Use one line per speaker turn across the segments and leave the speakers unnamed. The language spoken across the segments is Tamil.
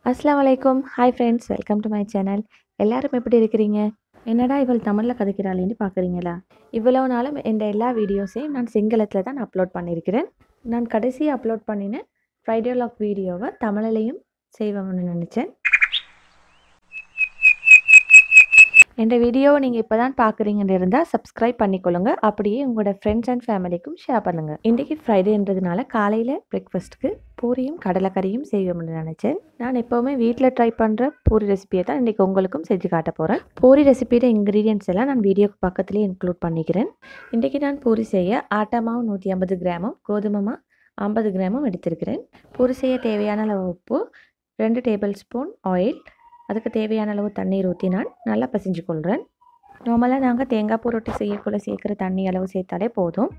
அஸ்ஸலாமு அலைக்கும் hi friends welcome to my channel எல்லாரும் எப்படி இருக்கிறீங்க என்னடா இவள் தமிழில் கதைக்கிறாளேன்னு பார்க்குறீங்களா இவ்வளோ நாளும் இந்த எல்லா வீடியோஸையும் நான் சிங்களத்தில் தான் அப்லோட் பண்ணியிருக்கிறேன் நான் கடைசியாக அப்லோட் பண்ணின ஃப்ரைடே லாக் வீடியோவை தமிழிலையும் செய்வோம்னு நினச்சேன் இந்த வீடியோவை நீங்கள் இப்போ தான் பார்க்குறீங்கன்னு இருந்தால் சப்ஸ்கிரைப் பண்ணிக்கொள்ளுங்க அப்படியே உங்களோட ஃப்ரெண்ட்ஸ் அண்ட் ஃபேமிலிக்கும் ஷேர் பண்ணுங்கள் இன்றைக்கி ஃப்ரைடேன்றதுனால காலையில் பிரேக்ஃபாஸ்ட்டுக்கு பூரியும் கடலைக்கறியும் செய்வோம்னு நினச்சேன் நான் எப்போவுமே வீட்டில் ட்ரை பண்ணுற பூரி ரெசிபியை தான் இன்றைக்கி உங்களுக்கும் செஞ்சு காட்ட போகிறேன் பூரி ரெசிபியோட இன்க்ரீடியன்ட்ஸ் எல்லாம் நான் வீடியோக்கு பக்கத்துலேயே இன்க்ளூட் பண்ணிக்கிறேன் இன்றைக்கி நான் பூரி செய்ய ஆட்டா மாவு நூற்றி ஐம்பது கிராமும் கோதுமை மாவு ஐம்பது கிராமும் எடுத்திருக்கிறேன் பூரி செய்ய தேவையான அளவு உப்பு ரெண்டு டேபிள் ஸ்பூன் ஆயில் அதுக்கு தேவையான அளவு தண்ணீர் ஊற்றி நான் நல்லா பசிஞ்சு கொள்கிறேன் நார்மலாக நாங்கள் தேங்காய் பூ ரொட்டி செய்யக்குள்ள சேர்க்குற தண்ணி அளவு சேர்த்தாலே போதும்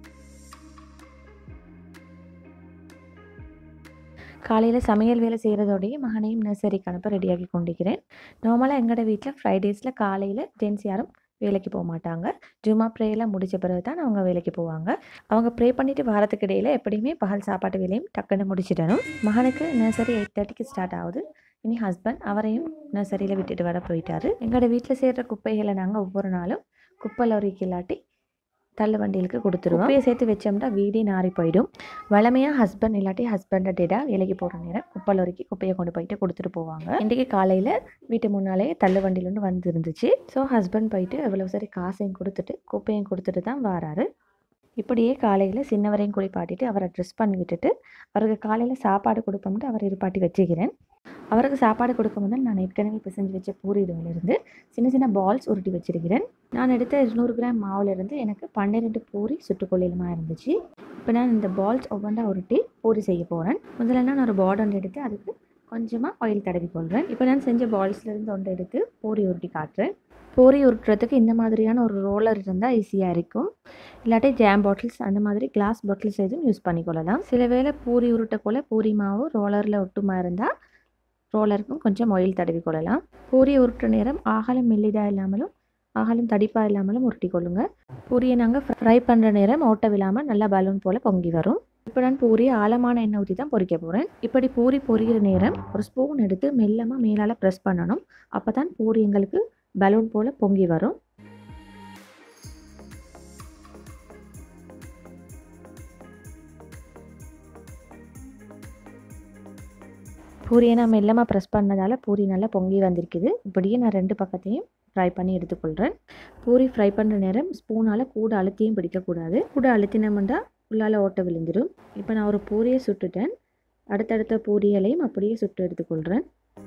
காலையில் சமையல் வேலை செய்கிறதோடையே மகனையும் நர்சரிக்கு அனுப்ப ரெடியாகி கொண்டிருக்கிறேன் நார்மலாக எங்களோட வீட்டில் ஃப்ரைடேஸில் காலையில் ஜென்ஸ் யாரும் வேலைக்கு போக மாட்டாங்க ஜும்மா ப்ரேயெல்லாம் முடித்த பிறகு தான் அவங்க வேலைக்கு போவாங்க அவங்க ப்ரே பண்ணிவிட்டு வாரத்துக்கு இடையில் எப்படியுமே பகல் சாப்பாட்டு வேலையும் டக்குன்னு முடிச்சிடணும் மகனுக்கு நர்சரி எயிட் தேர்ட்டிக்கு ஸ்டார்ட் ஆகுது இனி ஹஸ்பண்ட் அவரையும் நர்சரியில் விட்டுட்டு வர போயிட்டாரு எங்களோட வீட்டில் சேர்கிற குப்பைகளை நாங்கள் ஒவ்வொரு நாளும் குப்பை லோரிக்கு இல்லாட்டி தள்ளு வண்டிகளுக்கு கொடுத்துருவோம் குப்பையை சேர்த்து வச்சோம்னா வீடே நாரி போயிடும் வளமையாக ஹஸ்பண்ட் இல்லாட்டி ஹஸ்பண்டை டேடா வேலைக்கு போகிற நேரம் குப்பை லோரிக்கு குப்பையை கொண்டு போயிட்டு கொடுத்துட்டு போவாங்க இன்றைக்கி காலையில் வீட்டு முன்னாலே தள்ளு வண்டியிலேருந்து வந்து இருந்துச்சு ஸோ ஹஸ்பண்ட் போயிட்டு எவ்வளோ சரி காசையும் கொடுத்துட்டு குப்பையும் கொடுத்துட்டு தான் வராரு இப்படியே காலையில் சின்னவரையும் குளிப்பாட்டிட்டு அவரை ட்ரெஸ் பண்ணி விட்டுட்டு அவருக்கு காலையில் சாப்பாடு கொடுப்போம்ட்டு அவர் இருப்பாட்டி வச்சுக்கிறேன் அவருக்கு சாப்பாடு கொடுக்கும் போது நான் ஏற்கனவே பிசைஞ்சு வச்ச பூரி இதுவிலிருந்து சின்ன சின்ன பால்ஸ் உருட்டி வச்சிருக்கிறேன் நான் எடுத்த இருநூறு கிராம் மாவுலேருந்து எனக்கு பன்னிரெண்டு பூரி சுட்டுக்கொள்ளிலுமா இருந்துச்சு இப்போ நான் இந்த பால்ஸ் ஒவ்வொன்றா உருட்டி பூரி செய்ய போகிறேன் முதல்ல நான் ஒரு பாட் எடுத்து அதுக்கு கொஞ்சமாக ஆயில் தடவி கொள்கிறேன் இப்போ நான் செஞ்ச பால்ஸ்லேருந்து ஒன்று எடுத்து பூரி உருட்டி காட்டுறேன் பூரி உருட்டுறதுக்கு இந்த மாதிரியான ஒரு ரோலர் இருந்தால் ஈஸியாக இருக்கும் இல்லாட்டி ஜாம் பாட்டில்ஸ் அந்த மாதிரி கிளாஸ் பாட்டில்ஸ் எதுவும் யூஸ் பண்ணிக்கொள்ளலாம் சில வேளை பூரி உருட்டக்குள்ள பூரி மாவு ரோலரில் ஒட்டுமா இருந்தால் ரோலருக்கும் கொஞ்சம் ஆயில் தடவி கொள்ளலாம் பூரி உருட்டுற நேரம் ஆகலம் மெல்லிதாக இல்லாமலும் ஆகலம் தடிப்பாக இல்லாமலும் உருட்டி கொள்ளுங்க பூரியை நாங்கள் ஃப்ரை பண்ணுற நேரம் ஓட்ட விழாமல் நல்லா பலூன் போல் பொங்கி வரும் இப்போ நான் பூரி ஆழமான எண்ணெய் ஊற்றி தான் பொரிக்க போகிறேன் இப்படி பூரி பொரிகிற நேரம் ஒரு ஸ்பூன் எடுத்து மெல்லமாக மேலால் ப்ரெஸ் பண்ணணும் அப்போ தான் பூரி எங்களுக்கு பலூன் போல் பொங்கி வரும் பூரியை நான் மெல்லமாக ப்ரெஸ் பண்ணதால் பூரி நல்லா பொங்கி வந்திருக்குது இப்படியே நான் ரெண்டு பக்கத்தையும் ஃப்ரை பண்ணி எடுத்துக்கொள்கிறேன் பூரி ஃப்ரை பண்ணுற நேரம் ஸ்பூனால் கூட அழுத்தியும் பிடிக்கக்கூடாது கூட அழுத்தினோம்னா உள்ளால் ஓட்ட விழுந்துடும் இப்போ நான் ஒரு பூரியை சுட்டுட்டேன் அடுத்தடுத்த பூரியலையும் அப்படியே சுட்டு எடுத்துக்கொள்கிறேன்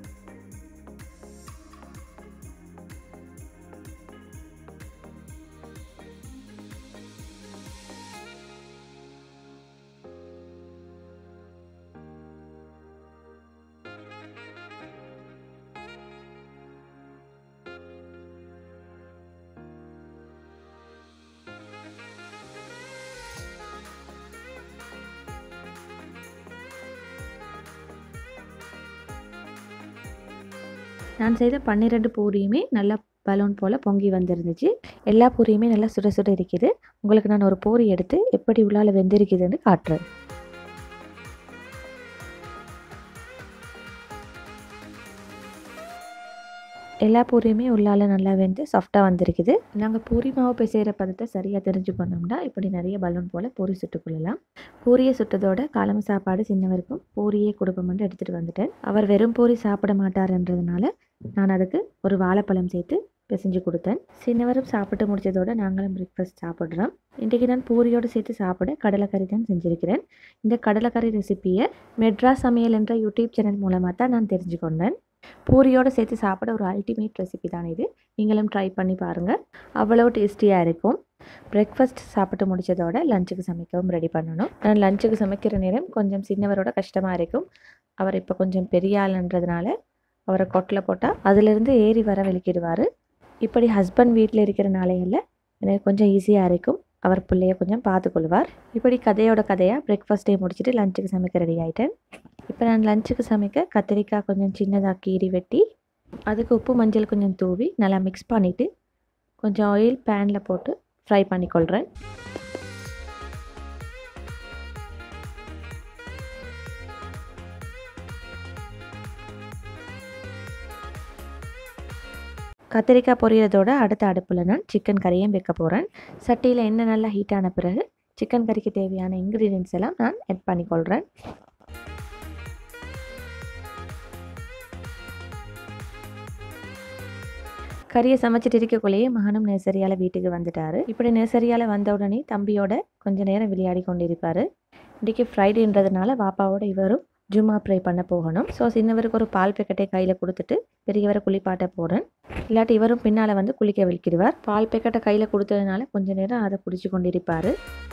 நான் செய்த பன்னிரெண்டு பூரியுமே நல்லா பலூன் போல் பொங்கி வந்துருந்துச்சு எல்லா பூரியுமே நல்லா சுட சுட இருக்குது உங்களுக்கு நான் ஒரு பூரி எடுத்து எப்படி உள்ளால் வெந்திருக்குதுன்னு காட்டுறேன் எல்லா பூரியுமே உள்ளால் நல்லா வெந்து சாஃப்டாக வந்திருக்குது நாங்கள் பூரி மாவு பிசைகிற பதத்தை சரியாக தெரிஞ்சு பண்ணோம்னா இப்படி நிறைய பலூன் போல் பூரி சுட்டுக்கொள்ளலாம் பூரியை சுட்டதோட காலம் சாப்பாடு சின்னவருக்கும் பூரியே கொடுப்போம்னு எடுத்துகிட்டு வந்துட்டேன் அவர் வெறும் பூரி சாப்பிட மாட்டார்ன்றதுனால நான் அதுக்கு ஒரு வாழைப்பழம் சேர்த்து பிசைஞ்சு கொடுத்தேன் சின்னவரும் சாப்பிட்டு முடித்ததோடு நாங்களும் பிரேக்ஃபாஸ்ட் சாப்பிட்றோம் இன்றைக்கி நான் பூரியோடு சேர்த்து சாப்பிட கடலைக்கறி தான் செஞ்சுருக்கிறேன் இந்த கடலைக்கறி ரெசிப்பியை மெட்ரா சமையல் என்ற யூடியூப் சேனல் மூலமாக தான் நான் தெரிஞ்சுக்கொண்டேன் பூரியோடு சேர்த்து சாப்பிட ஒரு அல்டிமேட் ரெசிபி தான் இது நீங்களும் ட்ரை பண்ணி பாருங்கள் அவ்வளோ டேஸ்டியாக இருக்கும் பிரேக்ஃபாஸ்ட் சாப்பிட்டு முடித்ததோட லஞ்சுக்கு சமைக்கவும் ரெடி பண்ணணும் நான் லஞ்சுக்கு சமைக்கிற நேரம் கொஞ்சம் சின்னவரோட கஷ்டமாக இருக்கும் அவர் இப்போ கொஞ்சம் பெரிய ஆளுன்றதுனால அவரை கொட்டில் போட்டால் அதிலிருந்து ஏறி வர வெளிக்கிடுவார் இப்படி ஹஸ்பண்ட் வீட்டில் இருக்கிற நாளைகளில் எனக்கு கொஞ்சம் ஈஸியாக இருக்கும் அவர் பிள்ளைய கொஞ்சம் பார்த்துக்கொள்வார் இப்படி கதையோட கதையாக பிரேக்ஃபாஸ்ட்டே முடிச்சுட்டு லஞ்சுக்கு சமைக்க ரெடி ஆகிட்டேன் இப்போ நான் லஞ்சுக்கு சமைக்க கத்திரிக்காய் கொஞ்சம் சின்னதாக கீறி வெட்டி அதுக்கு உப்பு மஞ்சள் கொஞ்சம் தூவி நல்லா மிக்ஸ் பண்ணிவிட்டு கொஞ்சம் ஆயில் பேனில் போட்டு ஃப்ரை பண்ணிக்கொள்கிறேன் கத்திரிக்காய் பொரியறதோட அடுத்த அடுப்பில் நான் சிக்கன் கறியும் வைக்க போகிறேன் சட்டியில் எண்ணெய் நல்லா ஹீட் ஆன பிறகு சிக்கன் கறிக்கு தேவையான இன்க்ரீடியன்ஸ் எல்லாம் நான் ஆட் பண்ணிக்கொள்கிறேன் கறியை சமைச்சிட்டு இருக்கக்குள்ளேயே மகனும் நேசரியால் வீட்டுக்கு வந்துட்டார் இப்படி நேசரியால் வந்த உடனே தம்பியோட கொஞ்ச நேரம் விளையாடி கொண்டிருப்பார் இன்றைக்கி ஃப்ரைடேன்றதுனால பாப்பாவோட இவரும் ஜும்மா ப்ரே பண்ண போகணும் ஸோ சின்னவருக்கு ஒரு பால் பேக்கெட்டை கையில் கொடுத்துட்டு பெரியவரை குளிப்பாட்ட போகிறேன் இல்லாட்டி இவரும் பின்னால் வந்து குளிக்க வைக்கிடுவார் பால் பேக்கெட்டை கையில் கொடுத்ததுனால கொஞ்ச நேரம் அதை பிடிச்சி கொண்டிருப்பார்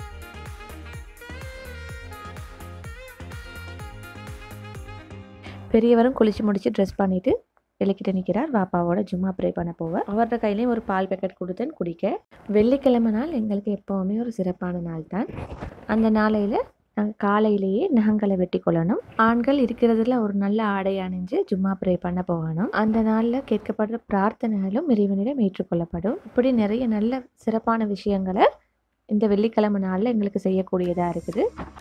பெரியவரும் குளிச்சு முடிச்சு ட்ரெஸ் பண்ணிவிட்டு வெளிக்கிட்ட நிற்கிறார் பாப்பாவோட ஜும்மா ப்ரே பண்ண போவார் அவரோட கையிலையும் ஒரு பால் பேக்கெட் கொடுத்தேன் குடிக்க வெள்ளிக்கிழமை நாள் எங்களுக்கு எப்போவுமே ஒரு சிறப்பான நாள் தான் அந்த நாளையில் நாங்கள் காலையிலேயே நகங்களை வெட்டி கொள்ளணும் ஆண்கள் இருக்கிறதுல ஒரு நல்ல ஆடை அணிஞ்சு ஜும்மா ப்ரே பண்ண போகணும் அந்த நாளில் கேட்கப்படுற பிரார்த்தனைகளும் இறைவனிடம் ஏற்றுக்கொள்ளப்படும் இப்படி நிறைய நல்ல சிறப்பான விஷயங்களை இந்த வெள்ளிக்கிழமை நாளில் எங்களுக்கு செய்யக்கூடியதாக இருக்குது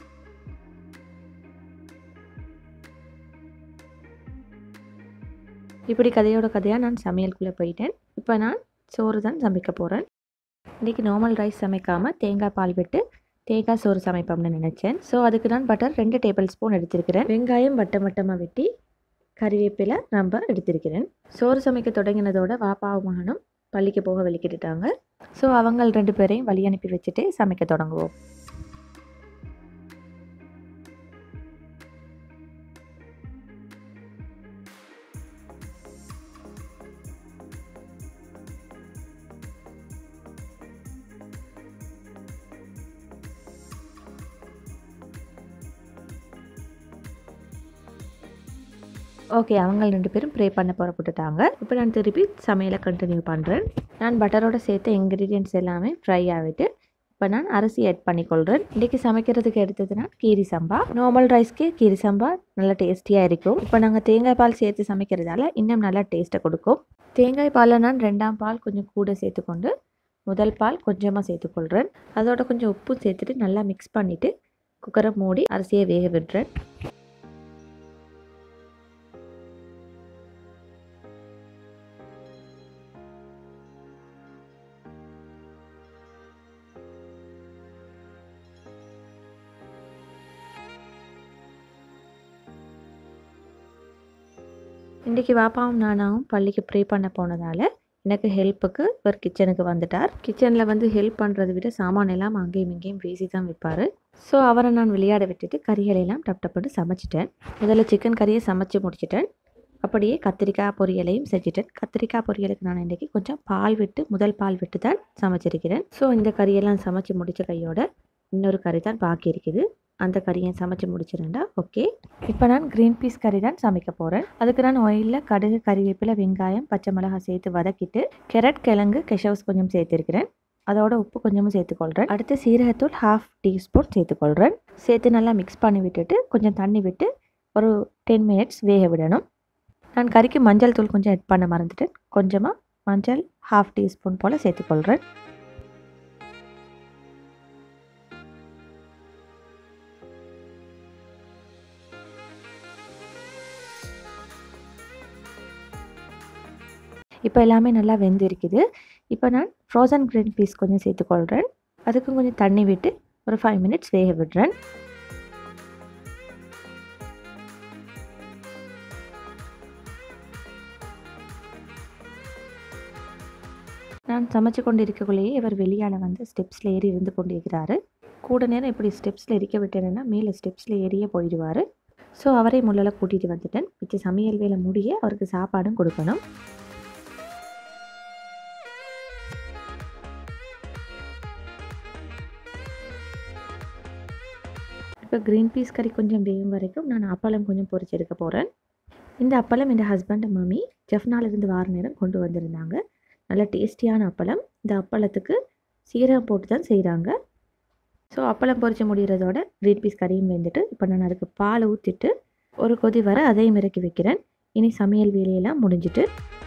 இப்படி கதையோட கதையாக நான் சமையலுக்குள்ளே போயிட்டேன் இப்போ நான் சோறு தான் சமைக்க போகிறேன் இன்றைக்கி நார்மல் ரைஸ் சமைக்காமல் தேங்காய் பால் விட்டு தேங்காய் சோறு சமைப்போம்னு நினச்சேன் ஸோ அதுக்கு நான் பட்டர் ரெண்டு டேபிள் ஸ்பூன் எடுத்திருக்கிறேன் வெங்காயம் வட்டம் வட்டமாக வெட்டி கறிவேப்பிலை நம்ம எடுத்திருக்கிறேன் சோறு சமைக்க தொடங்கினதோட வாப்பாவும் மகனும் பள்ளிக்கு போக வெளிக்கிட்டுட்டாங்க ஸோ அவங்க ரெண்டு பேரையும் வழி அனுப்பி வச்சுட்டு சமைக்க தொடங்குவோம் ஓகே அவங்க ரெண்டு பேரும் ப்ரே பண்ண புறப்பட்டுட்டாங்க இப்போ நான் திருப்பி சமையலை கண்டினியூ பண்ணுறேன் நான் பட்டரோட சேர்த்த இன்க்ரீடியன்ட்ஸ் எல்லாமே ஃப்ரை ஆகிட்டு இப்போ நான் அரிசி ஆட் பண்ணிக்கொள்கிறேன் இன்றைக்கி சமைக்கிறதுக்கு எடுத்ததுன்னா கீரி சம்பா நார்மல் ரைஸ்க்கு கீரி சம்பா நல்லா டேஸ்டியாக இருக்கும் இப்போ நாங்கள் தேங்காய் பால் சேர்த்து சமைக்கிறதால இன்னும் நல்லா டேஸ்ட்டை கொடுக்கும் தேங்காய் பாலில் நான் ரெண்டாம் பால் கொஞ்சம் கூட சேர்த்துக்கொண்டு முதல் பால் கொஞ்சமாக சேர்த்துக்கொள்கிறேன் அதோட கொஞ்சம் உப்பு சேர்த்துட்டு நல்லா மிக்ஸ் பண்ணிவிட்டு குக்கரை மூடி அரிசியை வேக விடுறேன் இன்றைக்கி பாப்பாவும் நானாவும் பள்ளிக்கு ப்ரே பண்ண போனதால் எனக்கு ஹெல்ப்புக்கு இவர் கிச்சனுக்கு வந்துட்டார் கிச்சனில் வந்து ஹெல்ப் பண்ணுறதை விட சாமான் எல்லாம் அங்கேயும் இங்கேயும் வீசி தான் வைப்பார் ஸோ அவரை நான் விளையாட விட்டுட்டு கறிகளெல்லாம் டப் டப்புன்னு சமைச்சிட்டேன் முதல்ல சிக்கன் கறியை சமைச்சு முடிச்சிட்டேன் அப்படியே கத்திரிக்காய் பொரியலையும் செஞ்சுட்டேன் கத்திரிக்காய் பொரியலுக்கு நான் இன்றைக்கி கொஞ்சம் பால் விட்டு முதல் பால் விட்டு தான் சமைச்சிருக்கிறேன் ஸோ இந்த கறியெல்லாம் சமைச்சு முடித்த கையோட இன்னொரு கறி தான் பாக்கி இருக்குது அந்த கறியை சமைச்சு முடிச்சிருந்தா ஓகே இப்போ நான் க்ரீன் பீஸ் கறி தான் சமைக்க போகிறேன் அதுக்கு நான் ஆயிலில் கடுகு கறிவேப்பிலை வெங்காயம் பச்சை மிளகாய் சேர்த்து வதக்கிட்டு கேரட் கிழங்கு கெஷவ்ஸ் கொஞ்சம் சேர்த்துருக்கிறேன் அதோட உப்பு கொஞ்சமும் சேர்த்துக்கொள்கிறேன் அடுத்து சீரகத்தூள் ஹாஃப் டீஸ்பூன் சேர்த்துக்கொள்கிறேன் சேர்த்து நல்லா மிக்ஸ் பண்ணி விட்டுட்டு கொஞ்சம் தண்ணி விட்டு ஒரு டென் மினிட்ஸ் வேக விடணும் நான் கறிக்கு மஞ்சள் தூள் கொஞ்சம் ஆட் பண்ண மறந்துட்டேன் கொஞ்சமாக மஞ்சள் ஹாஃப் டீஸ்பூன் போல் சேர்த்துக்கொள்கிறேன் இப்போ எல்லாமே நல்லா வெந்து இருக்குது இப்போ நான் ஃப்ரோசன் க்ரீன் பீஸ் கொஞ்சம் சேர்த்துக்கொள்கிறேன் அதுக்கும் கொஞ்சம் தண்ணி விட்டு ஒரு ஃபைவ் மினிட்ஸ் வேக விடுறேன் நான் சமைச்சு கொண்டு இருக்கக்குள்ளேயே இவர் வெளியால் வந்து ஸ்டெப்ஸில் ஏறி இருந்து கொண்டிருக்கிறாரு கூட நேரம் இப்படி ஸ்டெப்ஸில் இருக்க விட்டேன்னா மேலே ஸ்டெப்ஸில் ஏறியே போயிடுவார் ஸோ அவரை முள்ளெல்லாம் கூட்டிகிட்டு வந்துட்டேன் மிச்ச சமையல் வேலை முடிய அவருக்கு சாப்பாடும் கொடுக்கணும் இப்போ க்ரீன் பீஸ் கறி கொஞ்சம் வேகும் வரைக்கும் நான் அப்பளம் கொஞ்சம் பொரிச்சு எடுக்க போகிறேன் இந்த அப்பளம் என் ஹஸ்பண்ட் மம்மி ஜெஃப்னாலிருந்து வார நேரம் கொண்டு வந்திருந்தாங்க நல்ல டேஸ்டியான அப்பளம் இந்த அப்பளத்துக்கு சீரகம் போட்டு தான் செய்கிறாங்க ஸோ அப்பளம் பொரிச்சு முடிகிறதோட க்ரீன் பீஸ் கறியும் வெந்துட்டு இப்போ நான் அதுக்கு பால் ஊற்றிட்டு ஒரு கொதி வர அதையும் இறக்கி வைக்கிறேன் இனி சமையல் வேலையெல்லாம் முடிஞ்சிட்டு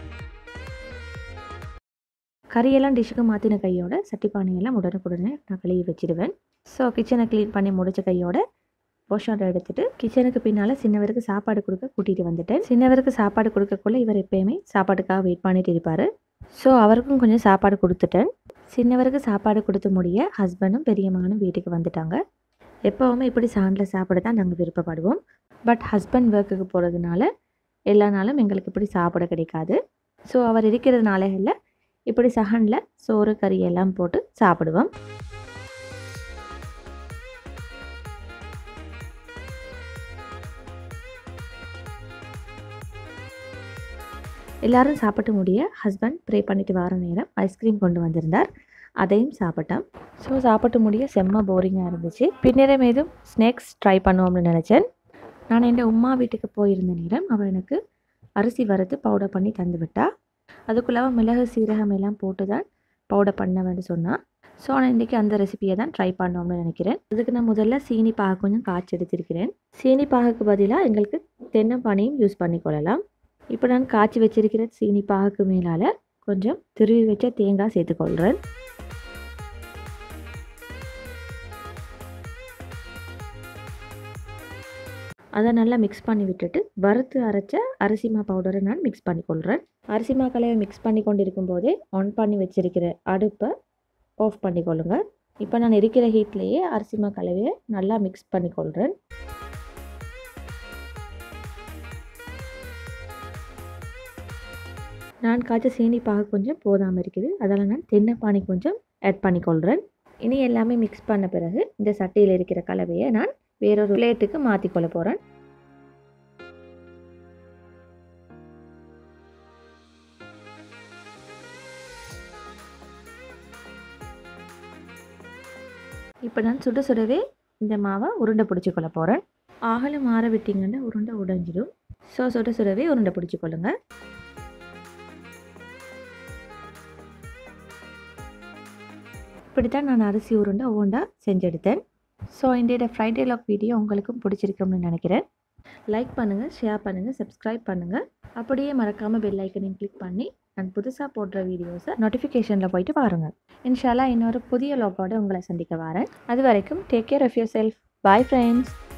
கறியெல்லாம் டிஷ்ஷுக்கு மாற்றின கையோட சட்டி பானையெல்லாம் உடனுக்குடனே நான் கழுவி வச்சிடுவேன் ஸோ கிச்சனை க்ளீன் பண்ணி முடிச்ச கையோட போஷாட்டை எடுத்துட்டு கிச்சனுக்கு பின்னால் சின்னவருக்கு சாப்பாடு கொடுக்க கூட்டிகிட்டு வந்துட்டேன் சின்னவருக்கு சாப்பாடு கொடுக்கக்குள்ள இவர் எப்பயுமே சாப்பாட்டுக்காக வெயிட் பண்ணிட்டு இருப்பார் ஸோ அவருக்கும் கொஞ்சம் சாப்பாடு கொடுத்துட்டேன் சின்னவருக்கு சாப்பாடு கொடுத்து முடிய ஹஸ்பண்டும் பெரிய மகனும் வீட்டுக்கு வந்துட்டாங்க எப்போவுமே இப்படி சாண்டில் சாப்பிட தான் நாங்கள் விருப்பப்படுவோம் பட் ஹஸ்பண்ட் ஒர்க்குக்கு போகிறதுனால எல்லா நாளும் எங்களுக்கு இப்படி சாப்பிட கிடைக்காது ஸோ அவர் இருக்கிறதுனால இப்படி சகனில் சோறு கறி எல்லாம் போட்டு சாப்பிடுவோம் எல்லாரும் சாப்பிட்டு முடிய ஹஸ்பண்ட் ப்ரே பண்ணிட்டு வர நேரம் ஐஸ்கிரீம் கொண்டு வந்திருந்தார் அதையும் சாப்பிட்டேன் ஸோ சாப்பிட்டு முடிய செம்ம போரிங்காக இருந்துச்சு பின்னரம் ஏதும் ஸ்நாக்ஸ் ட்ரை பண்ணுவோம்னு நினச்சேன் நான் என் உமா வீட்டுக்கு போயிருந்த நேரம் அவள் எனக்கு அரிசி வறுத்து பவுடர் பண்ணி தந்து விட்டா அதுக்குள்ளாக மிளகு சீரகம் எல்லாம் போட்டு தான் பவுடர் பண்ணவேன்னு சொன்னான் ஸோ நான் இன்றைக்கி அந்த ரெசிபியை தான் ட்ரை பண்ணோம்னு நினைக்கிறேன் அதுக்கு நான் முதல்ல சீனி பாகு கொஞ்சம் காய்ச்சி எடுத்திருக்கிறேன் சீனி பாகுக்கு பதிலாக எங்களுக்கு தென்னம்பானையும் யூஸ் பண்ணிக்கொள்ளலாம் இப்போ நான் காய்ச்சி வச்சிருக்கிற சீனி பாகுக்கு மேலால் கொஞ்சம் திருவி வச்ச தேங்காய் சேர்த்துக்கொள்கிறேன் அதை நல்லா மிக்ஸ் பண்ணி விட்டுட்டு வறுத்து அரைச்ச அரிசிமா பவுடரை நான் மிக்ஸ் பண்ணி கொள்கிறேன் அரிசிமா கலையை மிக்ஸ் பண்ணி கொண்டு இருக்கும்போதே ஆன் பண்ணி வச்சிருக்கிற அடுப்பை ஆஃப் பண்ணி கொள்ளுங்க இப்போ நான் இருக்கிற ஹீட்லேயே அரிசிமா கலவையை நல்லா மிக்ஸ் பண்ணி கொள்கிறேன் நான் காய்ச்ச சீனி பாகு கொஞ்சம் போதாமல் இருக்குது அதால் நான் தென்னைப்பானி கொஞ்சம் ஆட் பண்ணிக்கொள்கிறேன் இனி எல்லாமே மிக்ஸ் பண்ண பிறகு இந்த சட்டியில் இருக்கிற கலவையை நான் வேறொரு பிளேட்டுக்கு மாற்றிக்கொள்ள போகிறேன் இப்போ நான் சுட சுடவே இந்த மாவை உருண்டை பிடிச்சி கொள்ள போகிறேன் ஆகலை மாற விட்டிங்கன்னா உருண்டை உடைஞ்சிடும் ஸோ சுட சுடவே உருண்டை பிடிச்சி கொள்ளுங்க இப்படித்தான் நான் அரிசி உருண்டை ஒவ்வொன்றா செஞ்செடுத்தேன் ஸோ இன்றைய ஃப்ரைடே லாக் வீடியோ உங்களுக்கும் பிடிச்சிருக்கும்னு நினைக்கிறேன் லைக் பண்ணுங்கள் ஷேர் பண்ணுங்கள் சப்ஸ்கிரைப் பண்ணுங்கள் அப்படியே மறக்காமல் பெல் ஐக்கனையும் கிளிக் பண்ணி நான் புதுசாக போடுற வீடியோஸை நோட்டிஃபிகேஷனில் போயிட்டு பாருங்கள் இன்ஷால்லா இன்னொரு புதிய லாக்கோட உங்களை சந்திக்க வரேன் அது வரைக்கும் take care of your bye friends